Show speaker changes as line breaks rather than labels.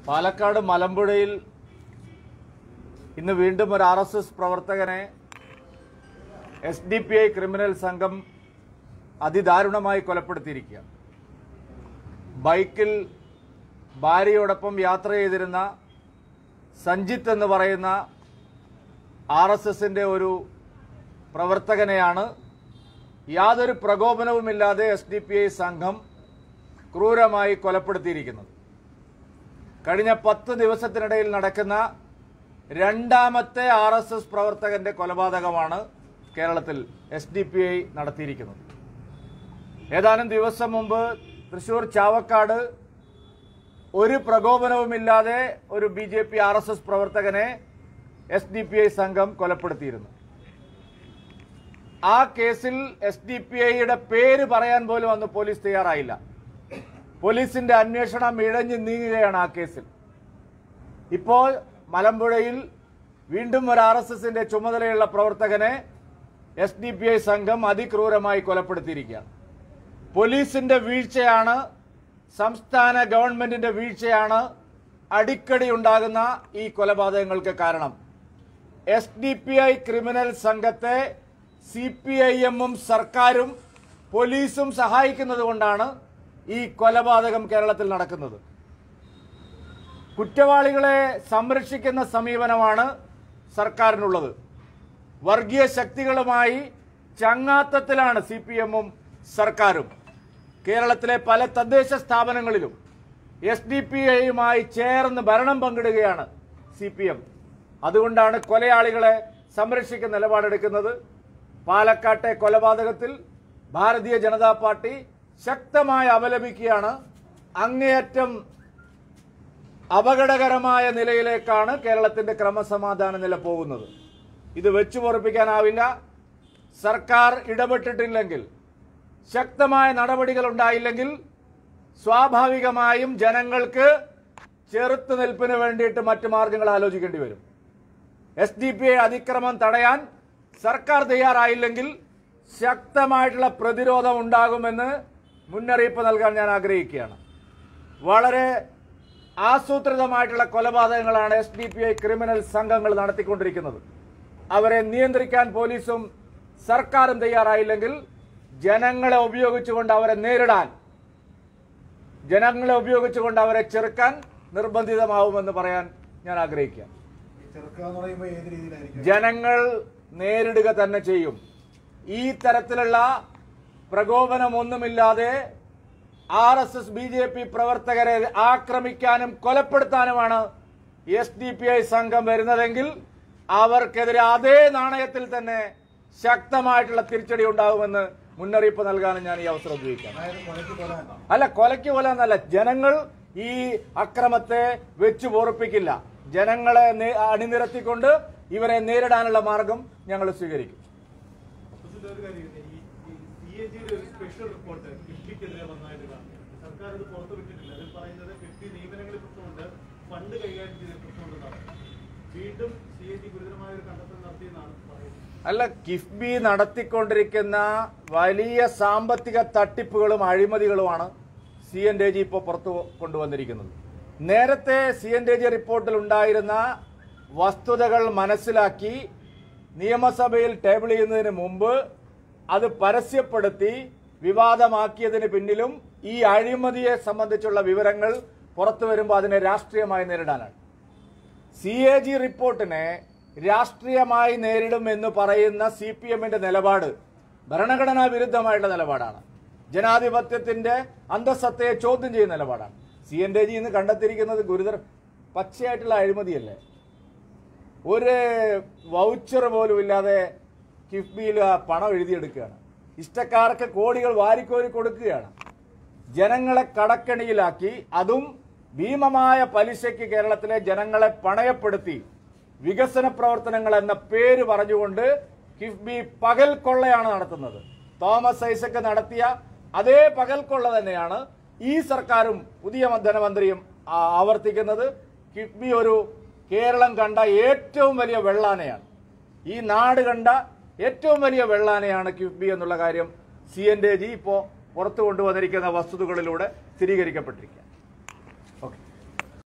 പാലക്കാട് മലമ്പുഴയിൽ ഇന്ന് വീണ്ടും ഒരു ആർ എസ് എസ് പ്രവർത്തകനെ S D P I criminal സംഘം അതിദാരുണമായി കൊലപ്പെടുത്തിയിരിക്കുക ബൈക്കിൽ ഭാര്യയോടൊപ്പം യാത്ര ചെയ്തിരുന്ന സഞ്ജിത്ത് എന്ന് പറയുന്ന ആർ എസ് എസിന്റെ ഒരു പ്രവർത്തകനെയാണ് യാതൊരു പ്രകോപനവുമില്ലാതെ എസ് ഡി പി ഐ സംഘം ക്രൂരമായി കൊലപ്പെടുത്തിയിരിക്കുന്നത് കഴിഞ്ഞ പത്ത് ദിവസത്തിനിടയിൽ നടക്കുന്ന രണ്ടാമത്തെ ആർ എസ് എസ് പ്രവർത്തകന്റെ കൊലപാതകമാണ് കേരളത്തിൽ എസ് ഡി പി ഐ നടത്തിയിരിക്കുന്നത് ഏതാനും ദിവസം മുമ്പ് തൃശൂർ ചാവക്കാട് ഒരു പ്രകോപനവുമില്ലാതെ ഒരു B J P R S S പ്രവർത്തകനെ എസ് ഡി പി ഐ സംഘം കൊലപ്പെടുത്തിയിരുന്നു ആ കേസിൽ എസ് ഡി പി ഐയുടെ പേര് പറയാൻ പോലും അന്ന് പോലീസ് തയ്യാറായില്ല പോലീസിന്റെ അന്വേഷണം ഇഴഞ്ഞു നീങ്ങുകയാണ് ആ കേസിൽ ഇപ്പോൾ മലമ്പുഴയിൽ വീണ്ടും ഒരു ആർ എസ് എസിന്റെ ചുമതലയുള്ള പ്രവർത്തകനെ എസ് ഡി പി ഐ സംഘം അതിക്രൂരമായി കൊലപ്പെടുത്തിയിരിക്കുകയാണ് പോലീസിന്റെ വീഴ്ചയാണ് സംസ്ഥാന ഗവൺമെന്റിന്റെ വീഴ്ചയാണ് അടിക്കടി ഉണ്ടാകുന്ന ഈ കൊലപാതകങ്ങൾക്ക് കാരണം S D P I criminal സംഘത്തെ സി പി ഐ എമ്മും സർക്കാരും പോലീസും സഹായിക്കുന്നത് കൊണ്ടാണ് ഈ കൊലപാതകം കേരളത്തിൽ നടക്കുന്നത് കുറ്റവാളികളെ സംരക്ഷിക്കുന്ന സമീപനമാണ് സർക്കാരിനുള്ളത് വർഗീയ ശക്തികളുമായി ചങ്ങാത്തത്തിലാണ് സി പി എമ്മും സർക്കാരും കേരളത്തിലെ പല തദ്ദേശ സ്ഥാപനങ്ങളിലും എസ് ഡി പി ഐയുമായി ചേർന്ന് ഭരണം പങ്കിടുകയാണ് സി പി എം അതുകൊണ്ടാണ് കൊലയാളികളെ സംരക്ഷിക്കുന്ന നിലപാടെടുക്കുന്നത് പാലക്കാട്ടെ കൊലപാതകത്തിൽ ഭാരതീയ ജനതാ പാർട്ടി ശക്തമായി അപലപിക്കുകയാണ് അങ്ങേയറ്റം അപകടകരമായ നിലയിലേക്കാണ് കേരളത്തിന്റെ ക്രമസമാധാന നില പോകുന്നത് ഇത് വെച്ചു പൊറപ്പിക്കാനാവില്ല സർക്കാർ ഇടപെട്ടിട്ടില്ലെങ്കിൽ ശക്തമായ നടപടികൾ ഉണ്ടായില്ലെങ്കിൽ സ്വാഭാവികമായും ജനങ്ങൾക്ക് ചെറുത്തുനിൽപ്പിന് വേണ്ടിയിട്ട് മറ്റു മാർഗങ്ങൾ ആലോചിക്കേണ്ടി വരും എസ് ഡി പി ഐ അതിക്രമം തടയാൻ സർക്കാർ തയ്യാറായില്ലെങ്കിൽ ശക്തമായിട്ടുള്ള പ്രതിരോധം ഉണ്ടാകുമെന്ന് മുന്നറിയിപ്പ് നൽകാൻ ഞാൻ ആഗ്രഹിക്കുകയാണ് വളരെ ആസൂത്രിതമായിട്ടുള്ള കൊലപാതകങ്ങളാണ് S D P I criminal സംഘങ്ങൾ നടത്തിക്കൊണ്ടിരിക്കുന്നത് അവരെ നിയന്ത്രിക്കാൻ പോലീസും സർക്കാരും തയ്യാറായില്ലെങ്കിൽ ജനങ്ങളെ ഉപയോഗിച്ചുകൊണ്ട് അവരെ നേരിടാൻ ജനങ്ങളെ ഉപയോഗിച്ചുകൊണ്ട് അവരെ ചെറുക്കാൻ നിർബന്ധിതമാവുമെന്ന് പറയാൻ ഞാൻ ആഗ്രഹിക്കുക
ഈ ചെറുക്കുക എന്ന് പറയുമ്പോൾ ഏത് രീതിയിലായിരിക്കും
ജനങ്ങൾ നേരിടുക തന്നെ ചെയ്യും ഈ തരത്തിലുള്ള പ്രകോപനമൊന്നുമില്ലാതെ R S S B J P പ്രവർത്തകരെ ആക്രമിക്കാനും കൊലപ്പെടുത്താനുമാണ് എസ് ഡി പി ഐ സംഘം വരുന്നതെങ്കിൽ അവർക്കെതിരെ അതേ നാണയത്തിൽ തന്നെ ശക്തമായിട്ടുള്ള തിരിച്ചടി ഉണ്ടാകുമെന്ന് മുന്നറിയിപ്പ് നൽകാനും ഞാൻ ഈ അവസരം ഉപയോഗിക്കാം
അതായത് കൊലയ്ക്ക് കൊല
അല്ല കൊലയ്ക്ക് കൊല എന്നല്ല ജനങ്ങൾ ഈ അക്രമത്തെ വെച്ചു പോർപ്പിക്കില്ല ജനങ്ങളെ നേ- അണിനിരത്തിക്കൊണ്ട് ഇവരെ നേരിടാനുള്ള മാർഗം ഞങ്ങൾ സ്വീകരിക്കും
പ്രസിദ്ധ ഒരു കാര്യം ഈ സി എ ജിയുടെ ഒരു സ്പെഷ്യൽ റിപ്പോർട്ട് കിഫ്ബിക്കെതിരെ വന്നതായിട്ട് കാണുന്നു സർക്കാർ ഇത് പുറത്തു വിട്ടിട്ടില്ല അതിൽ പറയുന്നത് കിഫ്ബി നിയമനങ്ങളിൽ പ്രശ്നമുണ്ട് ഫണ്ട് കൈകാര്യം ചെയ്ത പ്രശ്നമുണ്ടെന്നാണ് വീണ്ടും സി എ ജി ഗുരുതരമായ ഒരു കണ്ടെത്തൽ നടത്തിയെന്നാണ് പറയുന്നത്
അല്ല കിഫ്ബി നടത്തിക്കൊണ്ടിരിക്കുന്ന വലിയ സാമ്പത്തിക തട്ടിപ്പുകളും അഴിമതികളുമാണ് സി എൻ ഡി ജി ഇപ്പോൾ പുറത്തു കൊണ്ടുവന്നിരിക്കുന്നത് നേരത്തെ സി എൻ ഡി ജി റിപ്പോർട്ടിൽ ഉണ്ടായിരുന്ന വസ്തുതകൾ മനസ്സിലാക്കി നിയമസഭയിൽ ടേബിൾ ചെയ്യുന്നതിന് മുമ്പ് അത് പരസ്യപ്പെടുത്തി വിവാദമാക്കിയതിന് പിന്നിലും ഈ അഴിമതിയെ സംബന്ധിച്ചുള്ള വിവരങ്ങൾ പുറത്തു വരുമ്പോൾ അതിനെ രാഷ്ട്രീയമായി നേരിടാനാണ് സി എ ജി റിപ്പോർട്ടിനെ രാഷ്ട്രീയമായി നേരിടും എന്ന് പറയുന്ന സി പി എമ്മിന്റെ നിലപാട് ഭരണഘടനാ വിരുദ്ധമായിട്ടുള്ള നിലപാടാണ് ജനാധിപത്യത്തിന്റെ അന്തസ്സത്തയെ ചോദ്യം ചെയ്യുന്ന നിലപാടാണ് സി എൻ ഡി ജി ഇന്ന് കണ്ടെത്തിയിരിക്കുന്നത് ഗുരുതര പച്ചയായിട്ടുള്ള അഴിമതിയല്ലേ ഒരു വൗച്ചർ പോലും ഇല്ലാതെ കിഫ്ബിയിൽ ആ പണം എഴുതിയെടുക്കുകയാണ് ഇഷ്ടക്കാർക്ക് കോടികൾ വാരിക്കോരി കൊടുക്കുകയാണ് ജനങ്ങളെ കടക്കണിയിലാക്കി അതും ഭീമമായ പലിശയ്ക്ക് കേരളത്തിലെ ജനങ്ങളെ പണയപ്പെടുത്തി വികസന പ്രവർത്തനങ്ങൾ എന്ന പേര് പറഞ്ഞുകൊണ്ട് കിഫ്ബി പകൽ കൊള്ളയാണ് നടത്തുന്നത് തോമസ് ഐസക് നടത്തിയ അതേ പകൽ കൊള്ള തന്നെയാണ് ഈ സർക്കാരും പുതിയ ധനമന്ത്രിയും ആ, ആവർത്തിക്കുന്നത് കിഫ്ബി ഒരു കേരളം കണ്ട ഏറ്റവും വലിയ വെള്ളാനയാണ് ഈ നാട് കണ്ട ഏറ്റവും വലിയ വെള്ളാനയാണ് കിഫ്ബി എന്നുള്ള കാര്യം സി എൻ ഡി ജി ഇപ്പോൾ പുറത്തു കൊണ്ടുവന്നിരിക്കുന്ന വസ്തുതകളിലൂടെ സ്ഥിരീകരിക്കപ്പെട്ടിരിക്കുക